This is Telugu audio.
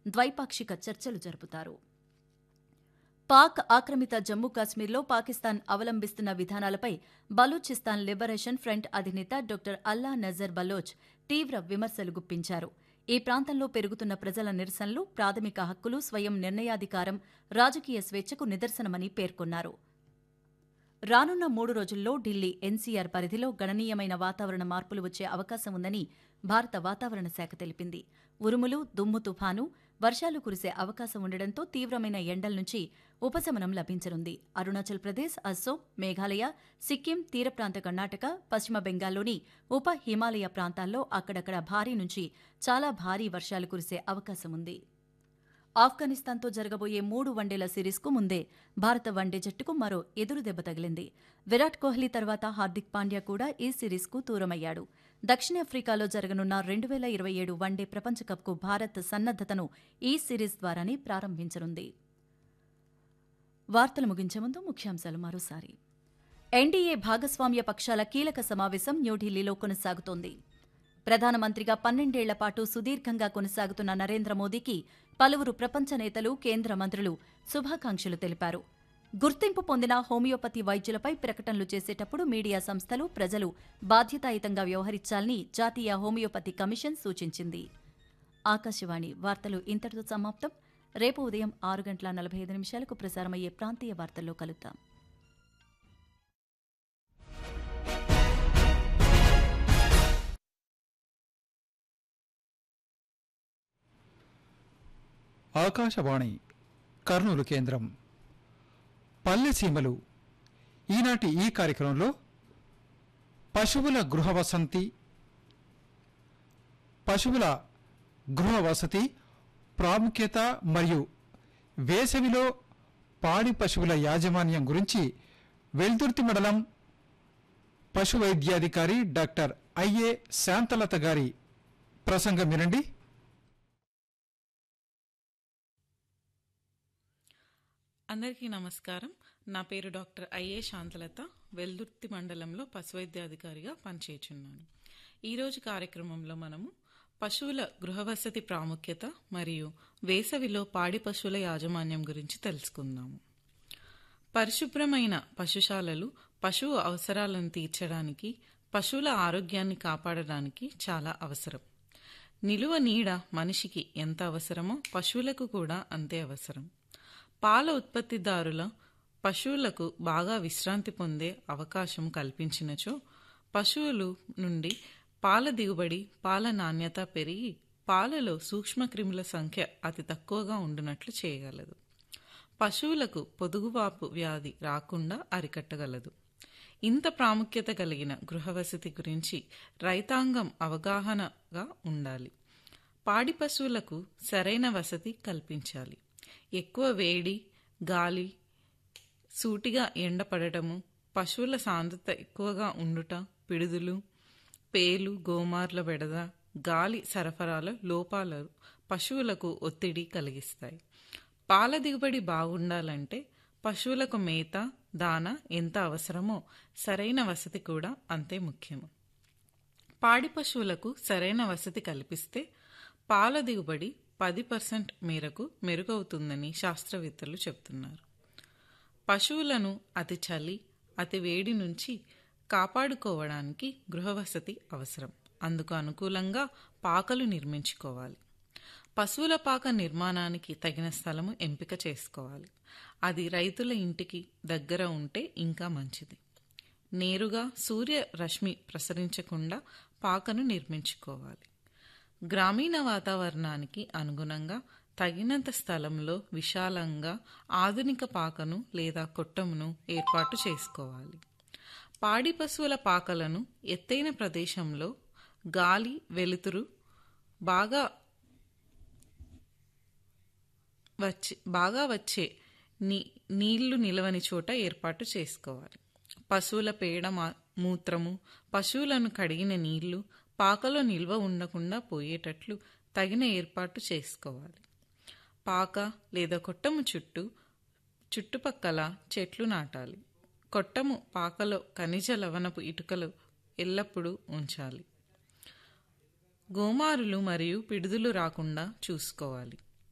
ద్వైపాక్షిక చర్చలు జరుపుతారు పాక్ ఆక్రమిత జమ్మూ కాశ్మీర్లో పాకిస్తాన్ అవలంబిస్తున్న విధానాలపై బలూచిస్తాన్ లిబరేషన్ ఫ్రంట్ అధినేత డాక్టర్ అల్లా నజర్ బలోచ్ తీవ్ర విమర్శలు గుప్పించారు ఈ ప్రాంతంలో పెరుగుతున్న ప్రజల నిరసనలు ప్రాథమిక హక్కులు స్వయం నిర్ణయాధికారం రాజకీయ స్వేచ్ఛకు నిదర్శనమని పేర్కొన్నారు రానున్న మూడు రోజుల్లో ఢిల్లీ ఎన్సీఆర్ పరిధిలో గణనీయమైన వాతావరణ మార్పులు వచ్చే అవకాశం ఉందని భారత వాతావరణ శాఖ తెలిపింది ఉరుములు దుమ్ము తుఫాను వర్షాలు కురిసే అవకాశం ఉండడంతో తీవ్రమైన ఎండల నుంచి ఉపశమనం లభించనుంది అరుణాచల్ ప్రదేశ్ అస్సోం మేఘాలయ సిక్కిం తీర ప్రాంత కర్ణాటక పశ్చిమ బెంగాల్లోని ఉప హిమాలయ ప్రాంతాల్లో అక్కడక్కడ భారీ నుంచి చాలా భారీ వర్షాలు కురిసే అవకాశం ఉంది ఆఫ్ఘనిస్తాన్తో జరగబోయే మూడు వన్డేల సిరీస్కు ముందే భారత వన్డే జట్టుకు మరో ఎదురు దెబ్బ తగిలింది విరాట్ కోహ్లీ తర్వాత హార్దిక్ పాండ్యా కూడా ఈ సిరీస్కు దూరమయ్యాడు దక్షిణాఫ్రికాలో జరగనున్న రెండు వేల ఇరవై ఏడు వన్డే ప్రపంచ కప్కు భారత్ సన్నద్దతను ఈ సిరీస్ ద్వారానే ప్రారంభించనుంది వార్తలు ముగించే ముందు ముఖ్యాంశాలు మరోసారి ఎన్డీఏ భాగస్వామ్య పక్షాల కీలక సమావేశం న్యూఢిల్లీలో కొనసాగుతోంది ప్రధానమంత్రిగా పన్నెండేళ్ల పాటు సుదీర్ఘంగా కొనసాగుతున్న నరేంద్ర మోదీకి పలువురు ప్రపంచ నేతలు కేంద్ర మంత్రులు శుభాకాంక్షలు తెలిపారు గుర్తింపు పొందిన హోమియోపతి వైద్యులపై ప్రకటనలు చేసేటప్పుడు మీడియా సంస్థలు ప్రజలు బాధ్యతాయుతంగా వ్యవహరించాలని జాతీయ హోమియోపతి కమిషన్ సూచించింది ఆకాశవాణి వార్తలు ఇంతటితో సమాప్తం రేపు ఉదయం ఆరు గంటల నలభై ఐదు నిమిషాలకు ప్రసారమయ్యే ప్రాంతీయ వార్తల్లో కలుద్దాం ఆకాశవాణి కర్నూలు కేంద్రం పల్లె సీమలు ఈనాటి ఈ కార్యక్రమంలో పశువుల గృహ వసంతి పశువుల గృహ వసతి ప్రాముఖ్యత మరియు వేసవిలో పాడి పశువుల యాజమాన్యం గురించి వెల్దుర్తి మండలం పశు వైద్యాధికారి డాక్టర్ ఐఏ శాంతలత గారి ప్రసంగం వినండి అందరికీ నమస్కారం నా పేరు డాక్టర్ ఐఏ శాంతలత వెల్దుర్తి మండలంలో పశువైద్యాధికారిగా పనిచేయుచున్నాను ఈరోజు కార్యక్రమంలో మనము పశువుల గృహవసతి ప్రాముఖ్యత మరియు వేసవిలో పాడి పశువుల యాజమాన్యం గురించి తెలుసుకుందాము పరిశుభ్రమైన పశుశాలలు పశువు అవసరాలను తీర్చడానికి పశువుల ఆరోగ్యాన్ని కాపాడడానికి చాలా అవసరం నిలువ నీడ మనిషికి ఎంత అవసరమో పశువులకు కూడా అంతే అవసరం పాల ఉత్పత్తిదారుల పశువులకు బాగా విశ్రాంతి పొందే అవకాశం కల్పించినచో పశువులు నుండి పాల దిగుబడి పాల నాణ్యత పెరిగి పాలలో సూక్ష్మక్రిముల సంఖ్య అతి తక్కువగా ఉండునట్లు చేయగలదు పశువులకు పొదుగువాపు వ్యాధి రాకుండా అరికట్టగలదు ఇంత ప్రాముఖ్యత కలిగిన గృహవసతి గురించి రైతాంగం అవగాహనగా ఉండాలి పాడి పశువులకు సరైన వసతి కల్పించాలి ఎక్కువ వేడి గాలి సూటిగా ఎండపడటము పశువుల సాంద్రత ఎక్కువగా ఉండుట పిడుదులు పేలు గోమార్ల బెడద గాలి సరఫరాల లోపాలు పశువులకు ఒత్తిడి కలిగిస్తాయి పాల దిగుబడి బాగుండాలంటే పశువులకు మేత దాన ఎంత అవసరమో సరైన వసతి కూడా అంతే ముఖ్యము పాడి పశువులకు సరైన వసతి కల్పిస్తే పాల దిగుబడి పది పర్సెంట్ మేరకు మెరుగవుతుందని శాస్త్రవేత్తలు చెబుతున్నారు పశువులను అతి చలి అతి వేడి నుంచి కాపాడుకోవడానికి గృహవసతి అవసరం అందుకు అనుకూలంగా పాకలు నిర్మించుకోవాలి పశువుల పాక నిర్మాణానికి తగిన స్థలము ఎంపిక చేసుకోవాలి అది రైతుల ఇంటికి దగ్గర ఉంటే ఇంకా మంచిది నేరుగా సూర్య రశ్మి ప్రసరించకుండా పాకను నిర్మించుకోవాలి గ్రామీణ వాతావరణానికి అనుగుణంగా తగినంత స్థలంలో విశాలంగా ఆధునిక పాకను లేదా కొట్టమును ఏర్పాటు చేసుకోవాలి పాడి పశువుల పాకలను ఎత్తైన ప్రదేశంలో గాలి వెలుతురు బాగా వచ్చే బాగా వచ్చే నీ నీళ్లు నిలవని చోట ఏర్పాటు చేసుకోవాలి పశువుల పేడ మూత్రము పశువులను కడిగిన నీళ్లు పాకలో నిల్వ ఉండకుండా పోయేటట్లు తగిన ఏర్పాటు చేసుకోవాలి పాక లేదా కొట్టము చుట్టూ చుట్టుపక్కల చెట్లు నాటాలి కొట్టము పాకలో ఖనిజ లవణపు ఇటుకలు ఎల్లప్పుడూ ఉంచాలి గోమారులు మరియు పిడుదులు రాకుండా చూసుకోవాలి